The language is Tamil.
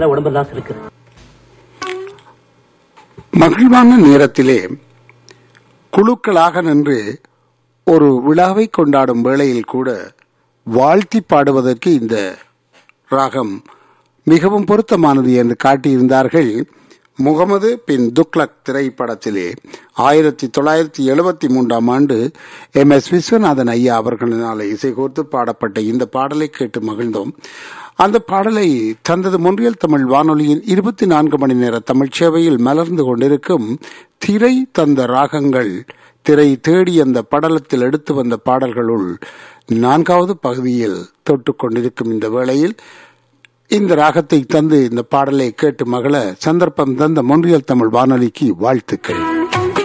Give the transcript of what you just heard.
மேல உடம்பெல்லாம் இருக்குது மகிழ்வான நேரத்திலே குழுக்களாக நின்று ஒரு விழாவை கொண்டாடும் வேளையில் கூட வாழ்த்தி பாடுவதற்கு இந்த ராகம் மிகவும் பொருத்தமானது என்று காட்டியிருந்தார்கள் முகமது பின் துக்லக் திரைப்படத்திலே ஆயிரத்தி தொள்ளாயிரத்தி எழுபத்தி மூன்றாம் ஆண்டு எம் எஸ் விஸ்வநாதன் ஐயா அவர்களினால் இசைகோர்த்து பாடப்பட்ட இந்த பாடலை கேட்டு மகிழ்ந்தோம் அந்த பாடலை தந்தது மொன்றியல் தமிழ் வானொலியின் இருபத்தி நான்கு மணி நேர தமிழ் சேவையில் மலர்ந்து கொண்டிருக்கும் திரை தந்த ராகங்கள் திரை தேடி அந்த படலத்தில் எடுத்து வந்த பாடல்களுள் நான்காவது பகுதியில் தொட்டுக் கொண்டிருக்கும் இந்த வேளையில் இந்த ராகத்தை தந்து இந்த பாடலை கேட்டு மகள சந்தர்ப்பம் தந்த மொன்றியல் தமிழ் வானொலிக்கு வாழ்த்துக்கள்